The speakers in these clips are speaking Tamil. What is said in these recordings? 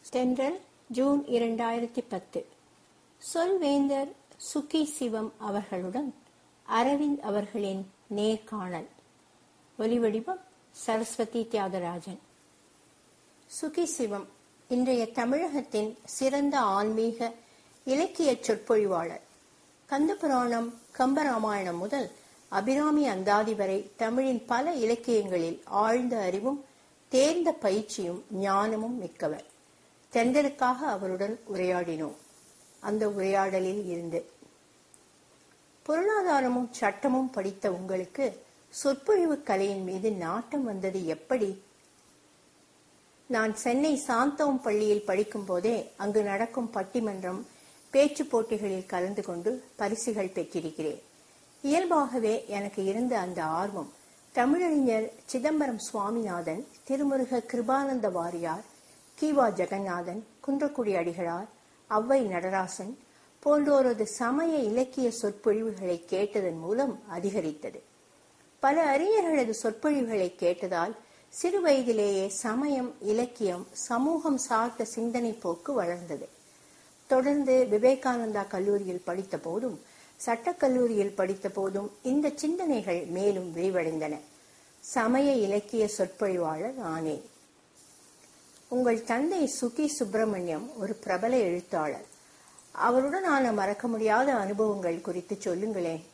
தென்றல் ஜூன் இரண்டாயிரத்தி பத்து சொல்வேந்தர் சுகி சிவம் அவர்களுடன் அரவிந்த் அவர்களின் நேர்காணல் ஒலிவடிவம் சரஸ்வதி தியாகராஜன் சுகி சிவம் இன்றைய தமிழகத்தின் சிறந்த ஆன்மீக இலக்கிய சொற்பொழிவாளர் கந்தபுராணம் கம்பராமாயணம் முதல் அபிராமி அந்தாதி வரை தமிழின் பல இலக்கியங்களில் ஆழ்ந்த அறிவும் தேர்ந்த பயிற்சியும் ஞானமும் மிக்கவர் தென்றலுக்காக அவருடன் உரையாடினோம் அந்த உரையாடலில் இருந்து பொருளாதாரமும் சட்டமும் படித்த உங்களுக்கு சொற்பொழிவு கலையின் மீது நாட்டம் வந்தது எப்படி நான் சென்னை சாந்தோம் பள்ளியில் படிக்கும் போதே அங்கு நடக்கும் பட்டிமன்றம் பேச்சு போட்டிகளில் கலந்து கொண்டு பரிசுகள் பெற்றிருக்கிறேன் இயல்பாகவே எனக்கு இருந்த அந்த ஆர்வம் தமிழறிஞர் சிதம்பரம் சுவாமிநாதன் திருமுருக கிருபானந்த வாரியார் கீவா ஜெகநாதன் குன்றக்குடி அடிகளார் ஔவை நடராசன் போன்றோரது சமய இலக்கிய சொற்பொழிவுகளை கேட்டதன் மூலம் அதிகரித்தது பல அறிஞர்களது சொற்பொழிவுகளை கேட்டதால் சிறு வயதிலேயே சமயம் இலக்கியம் சமூகம் சார்ந்த சிந்தனை போக்கு வளர்ந்தது தொடர்ந்து விவேகானந்தா கல்லூரியில் படித்த போதும் சட்டக்கல்லூரியில் படித்த போதும் இந்த சிந்தனைகள் மேலும் விரிவடைந்தன சமய இலக்கிய சொற்பொழிவாளர் ஆனேன் உங்கள் தந்தை சுகி சுப்பிரமணியம் ஒரு பிரபல எழுத்தாளர் அவருடனான மறக்க முடியாத அனுபவங்கள் குறித்து சொல்லுங்களேன்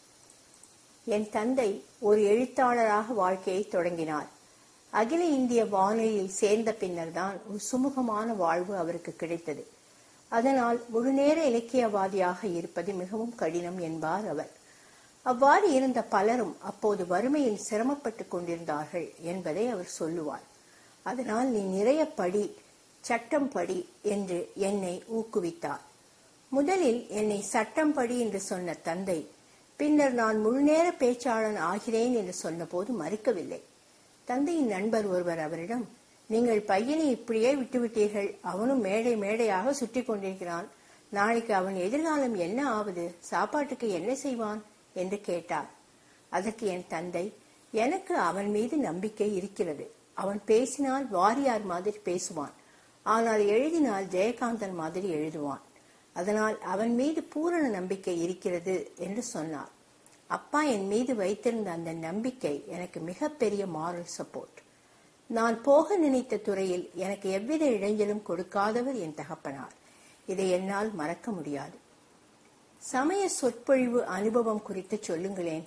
என் தந்தை ஒரு எழுத்தாளராக வாழ்க்கையை தொடங்கினார் அகில இந்திய வானொலியில் சேர்ந்த பின்னர் தான் ஒரு சுமூகமான வாழ்வு அவருக்கு கிடைத்தது அதனால் முழுநேர இலக்கியவாதியாக இருப்பது மிகவும் கடினம் என்பார் அவர் அவ்வாறு இருந்த பலரும் அப்போது வறுமையில் சிரமப்பட்டு கொண்டிருந்தார்கள் என்பதை அவர் சொல்லுவார் அதனால் நீ நிறைய படி சட்டம் படி என்று என்னை ஊக்குவித்தார் முதலில் என்னை சட்டம் படி என்று சொன்ன தந்தை பின்னர் நான் முழுநேர பேச்சாளன் ஆகிறேன் என்று சொன்னபோது மறுக்கவில்லை தந்தையின் நண்பர் ஒருவர் அவரிடம் நீங்கள் பையனை இப்படியே விட்டுவிட்டீர்கள் அவனும் மேடை மேடையாக சுற்றி கொண்டிருக்கிறான் நாளைக்கு அவன் எதிர்காலம் என்ன ஆவது சாப்பாட்டுக்கு என்ன செய்வான் என்று கேட்டார் அதற்கு என் தந்தை எனக்கு அவன் மீது நம்பிக்கை இருக்கிறது அவன் பேசினால் வாரியார் மாதிரி பேசுவான் ஆனால் எழுதினால் ஜெயகாந்தன் மாதிரி எழுதுவான் அதனால் அவன் மீது பூரண நம்பிக்கை இருக்கிறது என்று சொன்னார் அப்பா என் மீது வைத்திருந்த அந்த நம்பிக்கை எனக்கு மிகப்பெரிய மாரல் சப்போர்ட் நான் போக நினைத்த துறையில் எனக்கு எவ்வித இடைஞ்சலும் கொடுக்காதவர் என் தகப்பனார் இதை என்னால் மறக்க முடியாது சமய சொற்பொழிவு அனுபவம் குறித்து சொல்லுங்களேன்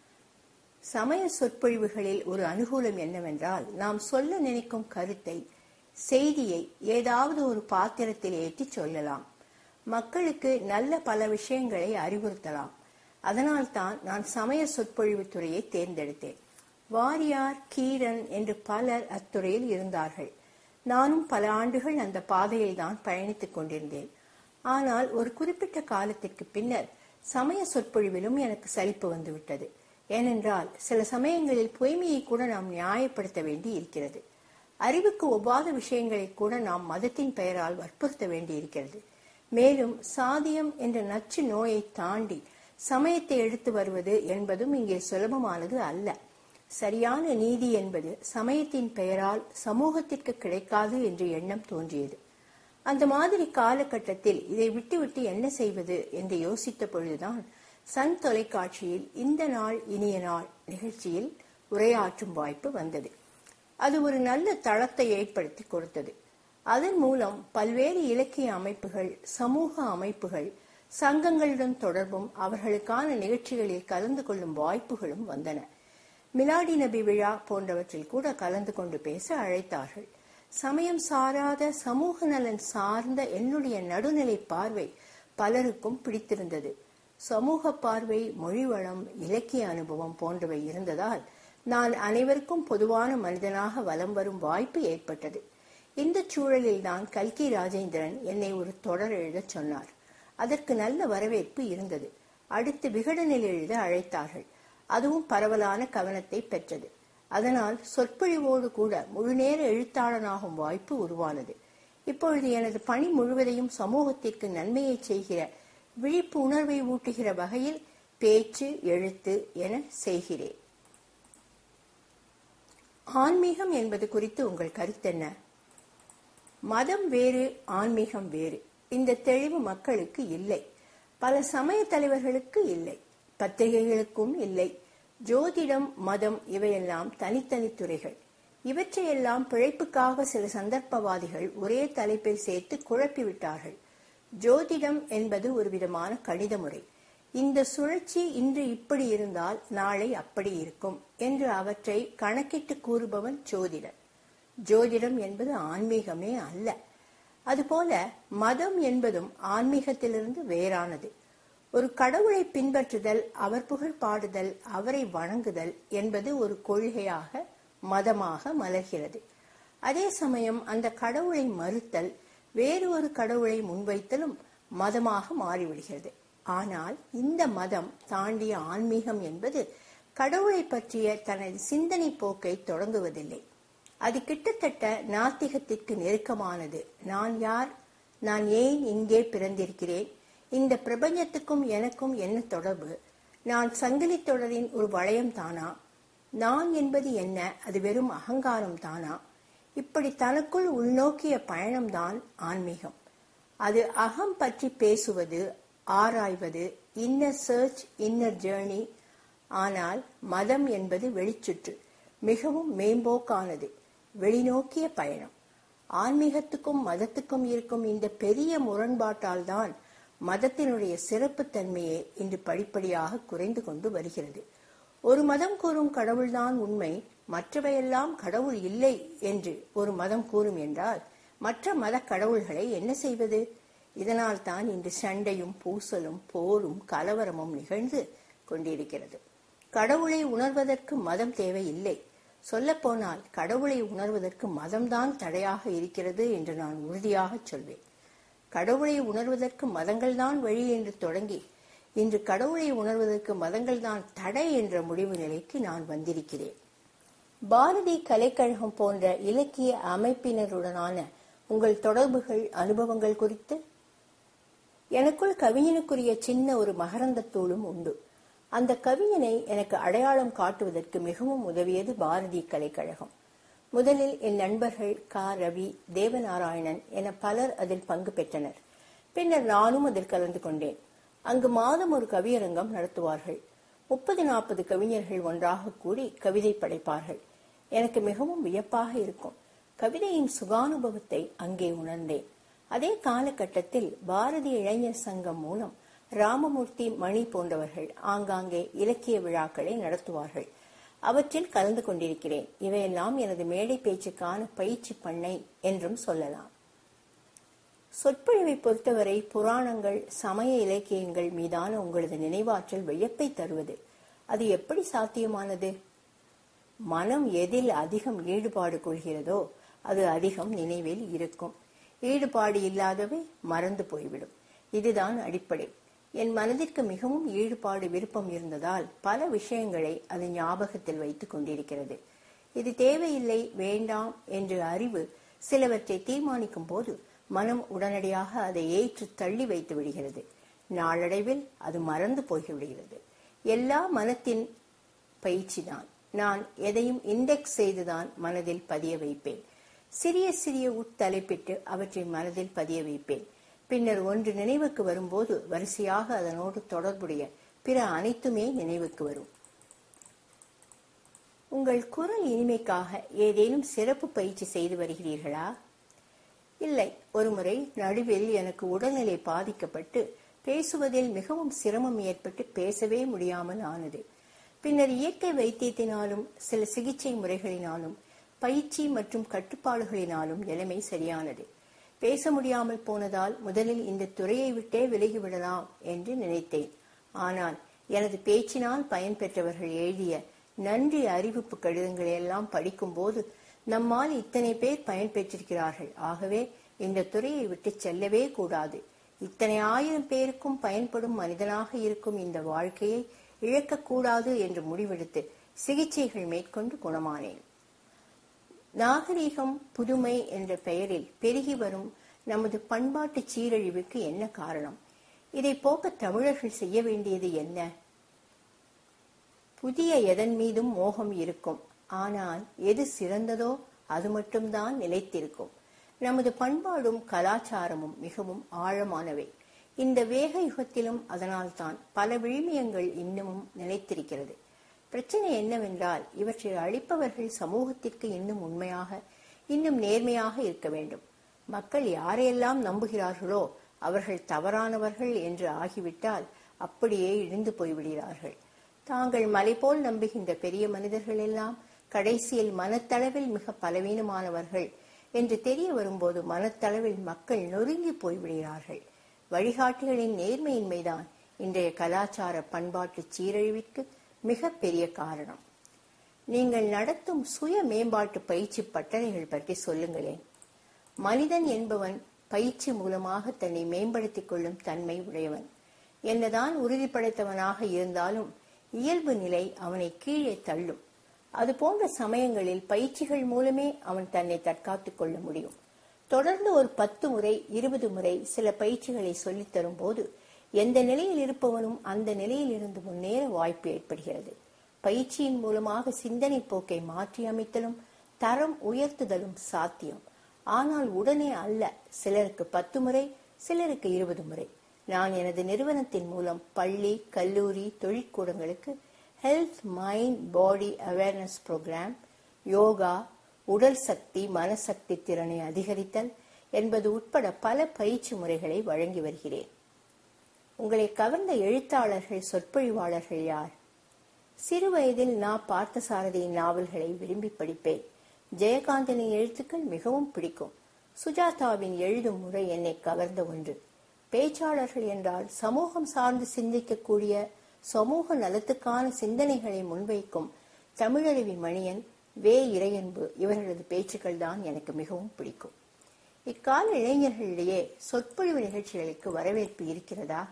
சமய சொற்பொழிவுகளில் ஒரு அனுகூலம் என்னவென்றால் நாம் சொல்ல நினைக்கும் கருத்தை செய்தியை ஏதாவது ஒரு பாத்திரத்தில் ஏற்றி சொல்லலாம் மக்களுக்கு நல்ல பல விஷயங்களை அறிவுறுத்தலாம் அதனால் தான் நான் சமய சொற்பொழிவு துறையை தேர்ந்தெடுத்தேன் வாரியார் கீரன் என்று பலர் அத்துறையில் இருந்தார்கள் நானும் பல ஆண்டுகள் அந்த பாதையில் தான் பயணித்துக் கொண்டிருந்தேன் ஆனால் ஒரு குறிப்பிட்ட காலத்திற்கு பின்னர் சமய சொற்பொழிவிலும் எனக்கு சலிப்பு வந்துவிட்டது ஏனென்றால் சில சமயங்களில் பொய்மையை கூட நாம் நியாயப்படுத்த வேண்டி இருக்கிறது அறிவுக்கு ஒவ்வாத விஷயங்களை கூட நாம் மதத்தின் பெயரால் வற்புறுத்த வேண்டி இருக்கிறது மேலும் சாதியம் என்ற நச்சு நோயை தாண்டி சமயத்தை எடுத்து வருவது என்பதும் இங்கே சுலபமானது அல்ல சரியான நீதி என்பது சமயத்தின் பெயரால் சமூகத்திற்கு கிடைக்காது என்று எண்ணம் தோன்றியது அந்த மாதிரி காலகட்டத்தில் இதை விட்டுவிட்டு என்ன செய்வது என்று யோசித்த பொழுதுதான் சன் தொலைக்காட்சியில் இந்த நாள் இனிய நாள் நிகழ்ச்சியில் உரையாற்றும் வாய்ப்பு வந்தது அது ஒரு நல்ல தளத்தை ஏற்படுத்தி கொடுத்தது அதன் மூலம் பல்வேறு இலக்கிய அமைப்புகள் சமூக அமைப்புகள் சங்கங்களுடன் தொடர்பும் அவர்களுக்கான நிகழ்ச்சிகளில் கலந்து கொள்ளும் வாய்ப்புகளும் வந்தன மிலாடி நபி விழா போன்றவற்றில் கூட கலந்து கொண்டு பேச அழைத்தார்கள் சமயம் சாராத சமூக நலன் சார்ந்த என்னுடைய நடுநிலை பார்வை பலருக்கும் பிடித்திருந்தது சமூக பார்வை மொழிவளம் இலக்கிய அனுபவம் போன்றவை இருந்ததால் நான் அனைவருக்கும் பொதுவான மனிதனாக வலம் வரும் வாய்ப்பு ஏற்பட்டது இந்த சூழலில் தான் கல்கி ராஜேந்திரன் என்னை ஒரு தொடர் எழுதச் சொன்னார் அதற்கு நல்ல வரவேற்பு இருந்தது அடுத்து விகடனில் எழுத அழைத்தார்கள் அதுவும் பரவலான கவனத்தை பெற்றது அதனால் சொற்பொழிவோடு கூட முழுநேர எழுத்தாளனாகும் வாய்ப்பு உருவானது இப்பொழுது எனது பணி முழுவதையும் சமூகத்திற்கு நன்மையை செய்கிற விழிப்பு உணர்வை ஊட்டுகிற வகையில் பேச்சு எழுத்து என செய்கிறேன் ஆன்மீகம் என்பது குறித்து உங்கள் கருத்தென்ன மதம் வேறு ஆன்மீகம் வேறு இந்த தெளிவு மக்களுக்கு இல்லை பல சமய தலைவர்களுக்கு இல்லை பத்திரிகைகளுக்கும் இல்லை ஜோதிடம் மதம் இவையெல்லாம் தனித்தனி துறைகள் இவற்றையெல்லாம் பிழைப்புக்காக சில சந்தர்ப்பவாதிகள் ஒரே தலைப்பில் சேர்த்து குழப்பிவிட்டார்கள் ஜோதிடம் என்பது ஒரு விதமான கணித முறை இந்த சுழற்சி இன்று இப்படி இருந்தால் நாளை அப்படி இருக்கும் என்று அவற்றை கணக்கிட்டு கூறுபவன் ஜோதிடர் ஜோதிடம் என்பது ஆன்மீகமே அல்ல அதுபோல மதம் என்பதும் ஆன்மீகத்திலிருந்து வேறானது ஒரு கடவுளை பின்பற்றுதல் அவர் புகழ் பாடுதல் அவரை வணங்குதல் என்பது ஒரு கொள்கையாக மதமாக மலர்கிறது அதே சமயம் அந்த கடவுளை மறுத்தல் வேறு ஒரு கடவுளை முன்வைத்தலும் மதமாக மாறிவிடுகிறது ஆனால் இந்த மதம் தாண்டிய ஆன்மீகம் என்பது கடவுளை பற்றிய தனது சிந்தனை போக்கை தொடங்குவதில்லை அது கிட்டத்தட்ட நாத்திகத்திற்கு நெருக்கமானது நான் யார் நான் ஏன் இங்கே பிறந்திருக்கிறேன் இந்த பிரபஞ்சத்துக்கும் எனக்கும் என்ன தொடர்பு நான் சங்கிலி தொடரின் ஒரு வளையம் தானா நான் என்பது என்ன அது வெறும் அகங்காரம் தானா இப்படி தனக்குள் உள்நோக்கிய பயணம்தான் ஆன்மீகம் அது அகம் பற்றி பேசுவது ஆராய்வது இன்னர் சர்ச் இன்னர் ஜேர்னி ஆனால் மதம் என்பது வெளிச்சுற்று மிகவும் மேம்போக்கானது வெளிநோக்கிய பயணம் ஆன்மீகத்துக்கும் மதத்துக்கும் இருக்கும் இந்த பெரிய முரண்பாட்டால் தான் மதத்தினுடைய சிறப்பு தன்மையே இன்று படிப்படியாக குறைந்து கொண்டு வருகிறது ஒரு மதம் கூறும் கடவுள்தான் உண்மை மற்றவையெல்லாம் கடவுள் இல்லை என்று ஒரு மதம் கூறும் என்றால் மற்ற மத கடவுள்களை என்ன செய்வது இதனால் தான் இன்று சண்டையும் பூசலும் போரும் கலவரமும் நிகழ்ந்து கொண்டிருக்கிறது கடவுளை உணர்வதற்கு மதம் தேவையில்லை சொல்லப்போனால் கடவுளை உணர்வதற்கு மதம்தான் தடையாக இருக்கிறது என்று நான் உறுதியாக சொல்வேன் கடவுளை உணர்வதற்கு மதங்கள்தான் வழி என்று தொடங்கி இன்று கடவுளை உணர்வதற்கு மதங்கள்தான் தடை என்ற முடிவு நிலைக்கு நான் வந்திருக்கிறேன் பாரதி கலைக்கழகம் போன்ற இலக்கிய அமைப்பினருடனான உங்கள் தொடர்புகள் அனுபவங்கள் குறித்து எனக்குள் கவிஞனுக்குரிய சின்ன ஒரு மகரந்தத்தூளும் உண்டு அந்த கவிஞனை எனக்கு அடையாளம் காட்டுவதற்கு மிகவும் உதவியது பாரதி கலைக்கழகம் முதலில் என் நண்பர்கள் கா ரவி தேவநாராயணன் என பலர் அதில் பங்கு பெற்றனர் பின்னர் நானும் அதில் கலந்து கொண்டேன் அங்கு மாதம் ஒரு கவியரங்கம் நடத்துவார்கள் முப்பது நாற்பது கவிஞர்கள் ஒன்றாக கூடி கவிதை படைப்பார்கள் எனக்கு மிகவும் வியப்பாக இருக்கும் கவிதையின் சுகானுபவத்தை அங்கே உணர்ந்தேன் அதே காலகட்டத்தில் பாரதிய இளைஞர் சங்கம் மூலம் ராமமூர்த்தி மணி போன்றவர்கள் ஆங்காங்கே இலக்கிய விழாக்களை நடத்துவார்கள் அவற்றில் கலந்து கொண்டிருக்கிறேன் இவையெல்லாம் எனது மேடை பேச்சுக்கான பயிற்சி பண்ணை என்றும் சொல்லலாம் சொற்பொழிவை பொறுத்தவரை புராணங்கள் சமய இலக்கியங்கள் மீதான உங்களது நினைவாற்றல் வியப்பை தருவது அது எப்படி சாத்தியமானது மனம் எதில் அதிகம் ஈடுபாடு கொள்கிறதோ அது அதிகம் நினைவில் இருக்கும் ஈடுபாடு இல்லாதவை மறந்து போய்விடும் இதுதான் அடிப்படை என் மனதிற்கு மிகவும் ஈடுபாடு விருப்பம் இருந்ததால் பல விஷயங்களை அது ஞாபகத்தில் வைத்துக் கொண்டிருக்கிறது இது தேவையில்லை வேண்டாம் என்று அறிவு சிலவற்றை தீர்மானிக்கும் போது மனம் உடனடியாக அதை ஏற்று தள்ளி வைத்து விடுகிறது நாளடைவில் அது மறந்து போய்விடுகிறது எல்லா மனத்தின் பயிற்சிதான் நான் எதையும் இண்டெக்ஸ் செய்துதான் மனதில் பதிய வைப்பேன் சிறிய சிறிய உட்தலைப்பிட்டு அவற்றை மனதில் பதிய வைப்பேன் பின்னர் ஒன்று நினைவுக்கு வரும்போது வரிசையாக அதனோடு தொடர்புடைய பிற அனைத்துமே நினைவுக்கு வரும் உங்கள் குரல் இனிமைக்காக ஏதேனும் சிறப்பு பயிற்சி செய்து வருகிறீர்களா இல்லை ஒருமுறை நடுவில் எனக்கு உடல்நிலை பாதிக்கப்பட்டு பேசுவதில் மிகவும் சிரமம் ஏற்பட்டு பேசவே முடியாமல் ஆனது பின்னர் இயற்கை வைத்தியத்தினாலும் சில சிகிச்சை முறைகளினாலும் பயிற்சி மற்றும் கட்டுப்பாடுகளினாலும் நிலைமை சரியானது பேச முடியாமல் போனதால் முதலில் இந்த துறையை விட்டே விலகிவிடலாம் என்று நினைத்தேன் ஆனால் எனது பேச்சினால் பயன்பெற்றவர்கள் எழுதிய நன்றி அறிவிப்பு கடிதங்களை எல்லாம் படிக்கும்போது நம்மால் இத்தனை பேர் பயன்பெற்றிருக்கிறார்கள் ஆகவே இந்த துறையை விட்டு செல்லவே கூடாது இத்தனை ஆயிரம் பேருக்கும் பயன்படும் மனிதனாக இருக்கும் இந்த வாழ்க்கையை இழக்கக்கூடாது என்று முடிவெடுத்து சிகிச்சைகள் மேற்கொண்டு குணமானேன் நாகரீகம் புதுமை என்ற பெயரில் பெருகி வரும் நமது பண்பாட்டு சீரழிவுக்கு என்ன காரணம் இதை போக்க தமிழர்கள் செய்ய வேண்டியது என்ன புதிய எதன் மீதும் மோகம் இருக்கும் ஆனால் எது சிறந்ததோ அது மட்டும்தான் நிலைத்திருக்கும் நமது பண்பாடும் கலாச்சாரமும் மிகவும் ஆழமானவை இந்த வேக யுகத்திலும் அதனால்தான் பல விழுமியங்கள் இன்னமும் நிலைத்திருக்கிறது பிரச்சனை என்னவென்றால் இவற்றை அழிப்பவர்கள் சமூகத்திற்கு இன்னும் உண்மையாக இன்னும் நேர்மையாக இருக்க வேண்டும் மக்கள் யாரையெல்லாம் நம்புகிறார்களோ அவர்கள் தவறானவர்கள் என்று ஆகிவிட்டால் அப்படியே இழிந்து போய்விடுகிறார்கள் தாங்கள் மலை போல் நம்புகின்ற பெரிய மனிதர்கள் எல்லாம் கடைசியில் மனத்தளவில் மிக பலவீனமானவர்கள் என்று தெரிய வரும்போது மனத்தளவில் மக்கள் நொறுங்கி போய்விடுகிறார்கள் வழிகாட்டிகளின் நேர்மையின்மைதான் இன்றைய கலாச்சார பண்பாட்டு சீரழிவிற்கு மிக பெரிய காரணம் நீங்கள் நடத்தும் சுய மேம்பாட்டு பயிற்சி பட்டறைகள் பற்றி சொல்லுங்களேன் மனிதன் என்பவன் பயிற்சி மூலமாக தன்னை மேம்படுத்திக் கொள்ளும் தன்மை உடையவன் என்னதான் உறுதி படைத்தவனாக இருந்தாலும் இயல்பு நிலை அவனை கீழே தள்ளும் அது போன்ற சமயங்களில் பயிற்சிகள் மூலமே அவன் தன்னை தற்காத்துக் கொள்ள முடியும் தொடர்ந்து ஒரு பத்து முறை இருபது முறை சில பயிற்சிகளை சொல்லித் தரும் போது எந்த நிலையில் இருப்பவனும் அந்த நிலையில் இருந்து முன்னேற வாய்ப்பு ஏற்படுகிறது பயிற்சியின் மூலமாக சிந்தனை போக்கை மாற்றி அமைத்தலும் தரம் உயர்த்துதலும் சாத்தியம் ஆனால் உடனே அல்ல சிலருக்கு பத்து முறை சிலருக்கு இருபது முறை நான் எனது நிறுவனத்தின் மூலம் பள்ளி கல்லூரி தொழிற்கூடங்களுக்கு health mind body awareness programme yoga உடல் சக்தி மனசக்தி திறனை அதிகரித்தல் என்பது உட்பட பல பயிற்சி முறைகளை வழங்கி வருகிறேன் உங்களை கவர்ந்த எழுத்தாளர்கள் சொற்பொழிவாளர்கள் யார் சிறு வயதில் நான் பார்த்தசாரதியின் நாவல்களை விரும்பி படிப்பேன் ஜெயகாந்தனின் எழுத்துக்கள் மிகவும் பிடிக்கும் சுஜாதாவின் எழுதும் முறை என்னை கவர்ந்த ஒன்று பேச்சாளர்கள் என்றால் சமூகம் சார்ந்து சிந்திக்கக்கூடிய சமூக நலத்துக்கான சிந்தனைகளை முன்வைக்கும் தமிழருவி மணியன் வே இறையன்பு இவர்களது பேச்சுக்கள் தான் எனக்கு மிகவும் பிடிக்கும் இக்கால இளைஞர்களிடையே சொற்பொழிவு நிகழ்ச்சிகளுக்கு வரவேற்பு இருக்கிறதா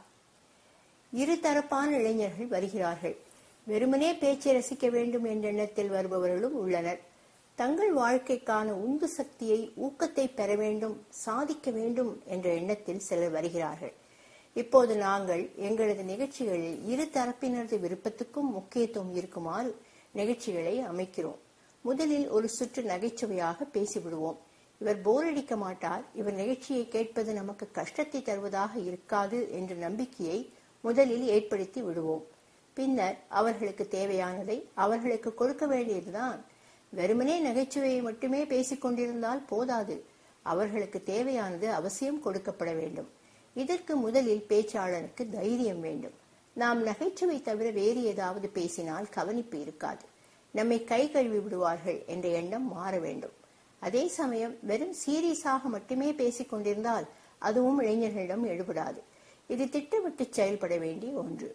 இருதரப்பான இளைஞர்கள் வருகிறார்கள் வெறுமனே பேச்சை ரசிக்க வேண்டும் என்ற எண்ணத்தில் வருபவர்களும் உள்ளனர் தங்கள் வாழ்க்கைக்கான உந்து சக்தியை ஊக்கத்தை பெற வேண்டும் சாதிக்க வேண்டும் என்ற எண்ணத்தில் சிலர் வருகிறார்கள் இப்போது நாங்கள் எங்களது நிகழ்ச்சிகளில் இரு தரப்பினரது விருப்பத்துக்கும் முக்கியத்துவம் இருக்குமாறு நிகழ்ச்சிகளை அமைக்கிறோம் முதலில் ஒரு சுற்று நகைச்சுவையாக பேசிவிடுவோம் இவர் போர் அடிக்க மாட்டார் இவர் நிகழ்ச்சியை கேட்பது நமக்கு கஷ்டத்தை தருவதாக இருக்காது என்ற நம்பிக்கையை முதலில் ஏற்படுத்தி விடுவோம் பின்னர் அவர்களுக்கு தேவையானதை அவர்களுக்கு கொடுக்க வேண்டியதுதான் வெறுமனே நகைச்சுவையை மட்டுமே பேசிக் கொண்டிருந்தால் போதாது அவர்களுக்கு தேவையானது அவசியம் கொடுக்கப்பட வேண்டும் இதற்கு முதலில் பேச்சாளருக்கு தைரியம் வேண்டும் நாம் நகைச்சுவை தவிர வேறு ஏதாவது பேசினால் கவனிப்பு இருக்காது நம்மை கை கழுவி விடுவார்கள் என்ற எண்ணம் மாற வேண்டும் அதே சமயம் வெறும் சீரியஸாக மட்டுமே பேசிக் கொண்டிருந்தால் அதுவும் இளைஞர்களிடம் எழுபடாது இது திட்டமிட்டு செயல்பட வேண்டிய ஒன்று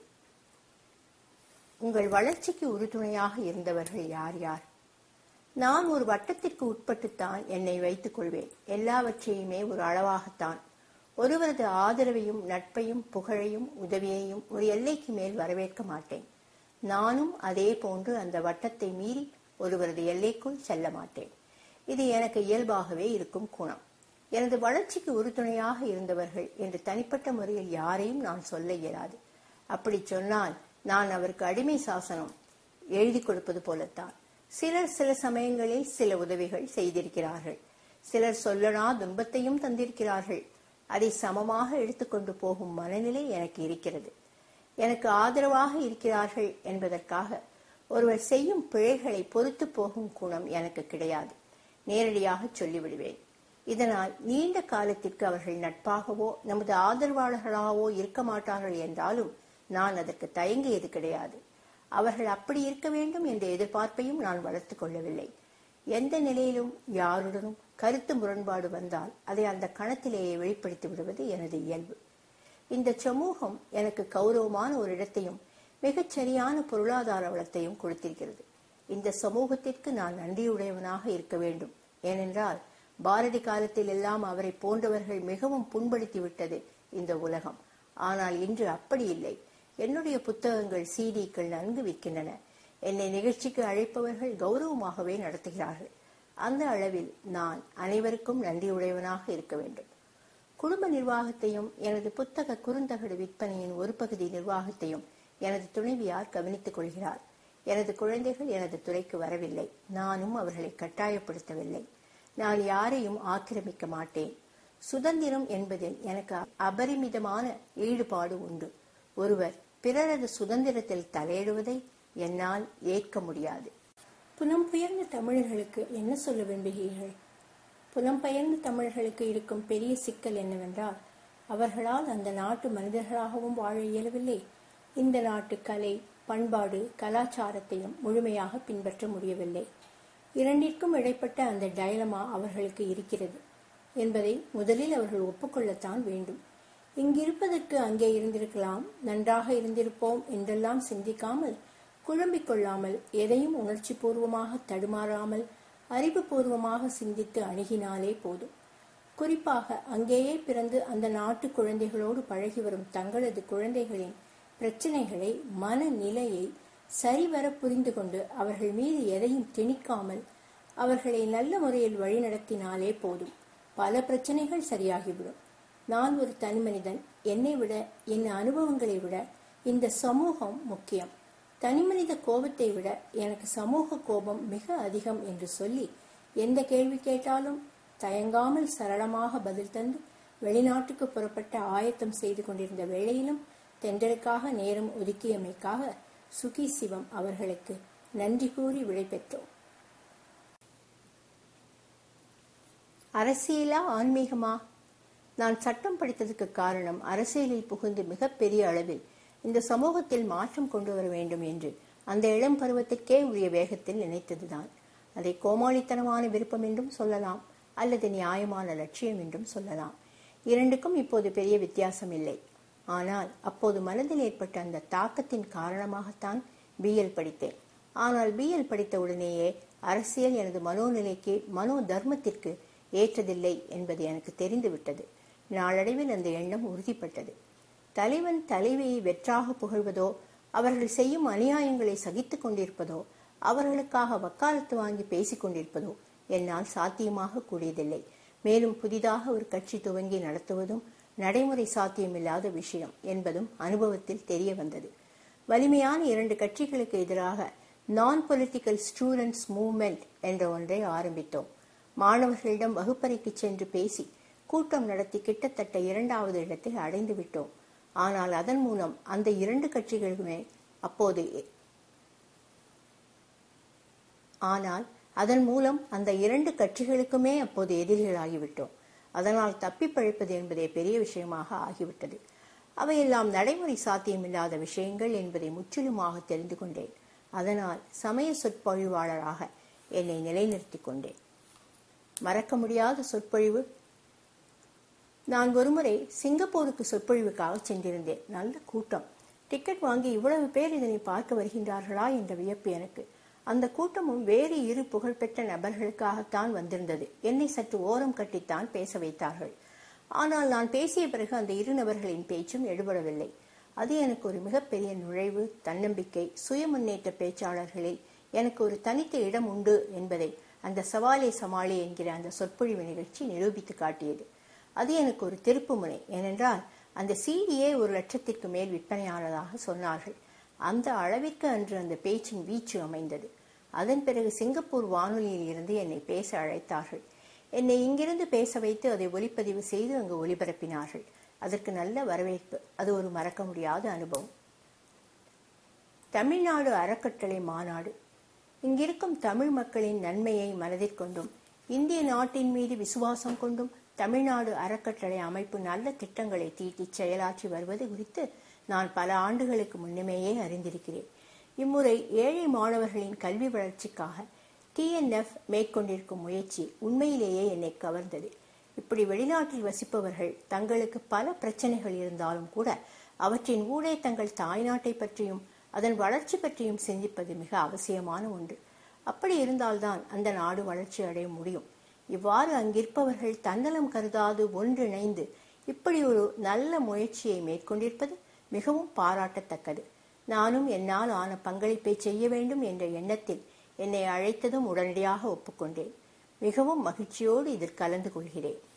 உங்கள் வளர்ச்சிக்கு உறுதுணையாக இருந்தவர்கள் யார் யார் நான் ஒரு வட்டத்திற்கு உட்பட்டுத்தான் என்னை வைத்துக் கொள்வேன் எல்லாவற்றையுமே ஒரு அளவாகத்தான் ஒருவரது ஆதரவையும் நட்பையும் புகழையும் உதவியையும் ஒரு எல்லைக்கு மேல் வரவேற்க மாட்டேன் நானும் அதே போன்று அந்த வட்டத்தை மீறி ஒருவரது எல்லைக்குள் செல்ல மாட்டேன் இது எனக்கு இயல்பாகவே இருக்கும் குணம் எனது வளர்ச்சிக்கு உறுதுணையாக இருந்தவர்கள் என்று தனிப்பட்ட முறையில் யாரையும் நான் சொல்ல இயலாது அப்படி சொன்னால் நான் அவருக்கு அடிமை சாசனம் எழுதி கொடுப்பது போலத்தான் சிலர் சில சமயங்களில் சில உதவிகள் செய்திருக்கிறார்கள் சிலர் சொல்லனா துன்பத்தையும் தந்திருக்கிறார்கள் அதை சமமாக எடுத்துக்கொண்டு போகும் மனநிலை எனக்கு இருக்கிறது எனக்கு ஆதரவாக இருக்கிறார்கள் என்பதற்காக ஒருவர் செய்யும் பிழைகளை பொறுத்து போகும் குணம் எனக்கு கிடையாது நேரடியாக சொல்லிவிடுவேன் இதனால் நீண்ட காலத்திற்கு அவர்கள் நட்பாகவோ நமது ஆதரவாளர்களாகவோ இருக்க மாட்டார்கள் என்றாலும் நான் அதற்கு தயங்கியது கிடையாது அவர்கள் அப்படி இருக்க வேண்டும் என்ற எதிர்பார்ப்பையும் நான் வளர்த்து கொள்ளவில்லை எந்த நிலையிலும் யாருடனும் கருத்து முரண்பாடு வந்தால் அதை அந்த கணத்திலேயே வெளிப்படுத்தி விடுவது எனது இயல்பு இந்த சமூகம் எனக்கு கௌரவமான ஒரு இடத்தையும் மிகச் சரியான பொருளாதார வளத்தையும் கொடுத்திருக்கிறது இந்த சமூகத்திற்கு நான் நன்றியுடையவனாக இருக்க வேண்டும் ஏனென்றால் பாரதி காலத்தில் எல்லாம் அவரை போன்றவர்கள் மிகவும் புண்படுத்தி விட்டது இந்த உலகம் ஆனால் இன்று அப்படி இல்லை என்னுடைய புத்தகங்கள் சீடிக்கள் நன்கு விற்கின்றன என்னை நிகழ்ச்சிக்கு அழைப்பவர்கள் கௌரவமாகவே நடத்துகிறார்கள் அந்த அளவில் நான் அனைவருக்கும் நன்றியுடையவனாக இருக்க வேண்டும் குடும்ப நிர்வாகத்தையும் எனது புத்தக குறுந்தகடு விற்பனையின் ஒரு பகுதி நிர்வாகத்தையும் எனது துணைவியார் கவனித்துக் கொள்கிறார் எனது குழந்தைகள் எனது துறைக்கு வரவில்லை நானும் அவர்களை கட்டாயப்படுத்தவில்லை நான் யாரையும் ஆக்கிரமிக்க மாட்டேன் சுதந்திரம் என்பதில் எனக்கு அபரிமிதமான ஈடுபாடு உண்டு ஒருவர் பிறரது சுதந்திரத்தில் தலையிடுவதை என்னால் ஏற்க முடியாது புலம்பெயர்ந்த தமிழர்களுக்கு என்ன சொல்ல விரும்புகிறீர்கள் புலம்பெயர்ந்த தமிழர்களுக்கு இருக்கும் பெரிய சிக்கல் என்னவென்றால் அவர்களால் அந்த நாட்டு மனிதர்களாகவும் வாழ இயலவில்லை இந்த நாட்டு கலை பண்பாடு கலாச்சாரத்தையும் முழுமையாக பின்பற்ற முடியவில்லை இரண்டிற்கும் இடைப்பட்ட அந்த டயலமா அவர்களுக்கு இருக்கிறது என்பதை முதலில் அவர்கள் ஒப்புக்கொள்ளத்தான் வேண்டும் இங்கிருப்பதற்கு அங்கே இருந்திருக்கலாம் நன்றாக இருந்திருப்போம் என்றெல்லாம் சிந்திக்காமல் குழம்பிக் கொள்ளாமல் எதையும் உணர்ச்சி பூர்வமாக தடுமாறாமல் அறிவுபூர்வமாக சிந்தித்து அணுகினாலே போதும் குறிப்பாக அங்கேயே பிறந்து அந்த நாட்டு குழந்தைகளோடு பழகி வரும் தங்களது குழந்தைகளின் பிரச்சனைகளை மனநிலையை சரிவர புரிந்து கொண்டு அவர்கள் மீது எதையும் திணிக்காமல் அவர்களை நல்ல முறையில் வழிநடத்தினாலே போதும் பல பிரச்சனைகள் சரியாகிவிடும் நான் ஒரு தனிமனிதன் என்னை விட என் அனுபவங்களை விட இந்த சமூகம் முக்கியம் தனிமனித கோபத்தை விட எனக்கு சமூக கோபம் மிக அதிகம் என்று சொல்லி எந்த கேள்வி கேட்டாலும் தயங்காமல் சரளமாக பதில் தந்து வெளிநாட்டுக்கு புறப்பட்ட ஆயத்தம் செய்து கொண்டிருந்த வேளையிலும் தென்றலுக்காக நேரம் ஒதுக்கியமைக்காக சுகி சிவம் அவர்களுக்கு நன்றி கூறி விடைபெற்றோம் அரசியலா ஆன்மீகமா நான் சட்டம் படித்ததுக்கு காரணம் அரசியலில் புகுந்து மிகப்பெரிய அளவில் இந்த சமூகத்தில் மாற்றம் கொண்டு வர வேண்டும் என்று அந்த இளம் பருவத்திற்கே உரிய வேகத்தில் நினைத்ததுதான் அதை கோமாளித்தனமான விருப்பம் என்றும் சொல்லலாம் அல்லது நியாயமான லட்சியம் என்றும் சொல்லலாம் இரண்டுக்கும் இப்போது பெரிய வித்தியாசம் இல்லை ஆனால் அப்போது மனதில் ஏற்பட்ட அந்த தாக்கத்தின் காரணமாகத்தான் பிஎல் படித்தேன் ஆனால் பிஎல் படித்த உடனேயே அரசியல் எனது மனோநிலைக்கு மனோ தர்மத்திற்கு ஏற்றதில்லை என்பது எனக்கு தெரிந்துவிட்டது நாளடைவில் அந்த எண்ணம் உறுதிப்பட்டது தலைவன் தலைவியை வெற்றாக புகழ்வதோ அவர்கள் செய்யும் அநியாயங்களை சகித்துக் கொண்டிருப்பதோ அவர்களுக்காக வக்காலத்து வாங்கி பேசிக் கொண்டிருப்பதோ என்னால் சாத்தியமாக கூடியதில்லை மேலும் புதிதாக ஒரு கட்சி துவங்கி நடத்துவதும் நடைமுறை சாத்தியமில்லாத விஷயம் என்பதும் அனுபவத்தில் தெரிய வந்தது வலிமையான இரண்டு கட்சிகளுக்கு எதிராக நான் பொலிட்டிக்கல் ஸ்டூடெண்ட்ஸ் மூவ்மெண்ட் என்ற ஒன்றை ஆரம்பித்தோம் மாணவர்களிடம் வகுப்பறைக்கு சென்று பேசி கூட்டம் நடத்தி கிட்டத்தட்ட இரண்டாவது இடத்தில் அடைந்து விட்டோம் ஆனால் அதன் மூலம் அந்த இரண்டு கட்சிகளுமே அப்போது ஆனால் அதன் மூலம் அந்த இரண்டு கட்சிகளுக்குமே அப்போது எதிரிகளாகிவிட்டோம் அதனால் தப்பி பழைப்பது என்பதே பெரிய விஷயமாக ஆகிவிட்டது அவையெல்லாம் நடைமுறை சாத்தியமில்லாத விஷயங்கள் என்பதை முற்றிலுமாக தெரிந்து கொண்டேன் அதனால் சமய சொற்பொழிவாளராக என்னை நிலைநிறுத்திக் கொண்டேன் மறக்க முடியாத சொற்பொழிவு நான் ஒருமுறை சிங்கப்பூருக்கு சொற்பொழிவுக்காக சென்றிருந்தேன் நல்ல கூட்டம் டிக்கெட் வாங்கி இவ்வளவு பேர் இதனை பார்க்க வருகின்றார்களா என்ற வியப்பு எனக்கு அந்த கூட்டமும் வேறு இரு புகழ்பெற்ற நபர்களுக்காகத்தான் வந்திருந்தது என்னை சற்று ஓரம் கட்டித்தான் பேச வைத்தார்கள் ஆனால் நான் பேசிய பிறகு அந்த இரு நபர்களின் பேச்சும் எடுபடவில்லை அது எனக்கு ஒரு மிகப்பெரிய நுழைவு தன்னம்பிக்கை சுய முன்னேற்ற பேச்சாளர்களில் எனக்கு ஒரு தனித்த இடம் உண்டு என்பதை அந்த சவாலே சமாளி என்கிற அந்த சொற்பொழிவு நிகழ்ச்சி நிரூபித்து காட்டியது அது எனக்கு ஒரு திருப்பு முனை ஏனென்றால் அந்த சீடியே ஒரு லட்சத்திற்கு மேல் விற்பனையானதாக சொன்னார்கள் அந்த அளவிற்கு அன்று அந்த பேச்சின் வீச்சு அமைந்தது அதன் பிறகு சிங்கப்பூர் வானொலியில் இருந்து என்னை பேச அழைத்தார்கள் என்னை இங்கிருந்து பேச வைத்து அதை ஒலிப்பதிவு செய்து அங்கு ஒலிபரப்பினார்கள் அதற்கு நல்ல வரவேற்பு அது ஒரு மறக்க முடியாத அனுபவம் தமிழ்நாடு அறக்கட்டளை மாநாடு இங்கிருக்கும் தமிழ் மக்களின் நன்மையை மனதிற் கொண்டும் இந்திய நாட்டின் மீது விசுவாசம் கொண்டும் தமிழ்நாடு அறக்கட்டளை அமைப்பு நல்ல திட்டங்களை தீட்டி செயலாற்றி வருவது குறித்து நான் பல ஆண்டுகளுக்கு முன்னமேயே அறிந்திருக்கிறேன் இம்முறை ஏழை மாணவர்களின் கல்வி வளர்ச்சிக்காக டிஎன்எஃப் மேற்கொண்டிருக்கும் முயற்சி உண்மையிலேயே என்னை கவர்ந்தது இப்படி வெளிநாட்டில் வசிப்பவர்கள் தங்களுக்கு பல பிரச்சனைகள் இருந்தாலும் கூட அவற்றின் ஊடே தங்கள் தாய்நாட்டை பற்றியும் அதன் வளர்ச்சி பற்றியும் சிந்திப்பது மிக அவசியமான ஒன்று அப்படி இருந்தால்தான் அந்த நாடு வளர்ச்சி அடைய முடியும் இவ்வாறு அங்கிருப்பவர்கள் தன்னலம் கருதாது ஒன்றிணைந்து இப்படி ஒரு நல்ல முயற்சியை மேற்கொண்டிருப்பது மிகவும் பாராட்டத்தக்கது நானும் என்னால் ஆன பங்களிப்பை செய்ய வேண்டும் என்ற எண்ணத்தில் என்னை அழைத்ததும் உடனடியாக ஒப்புக்கொண்டேன் மிகவும் மகிழ்ச்சியோடு இதில் கலந்து கொள்கிறேன்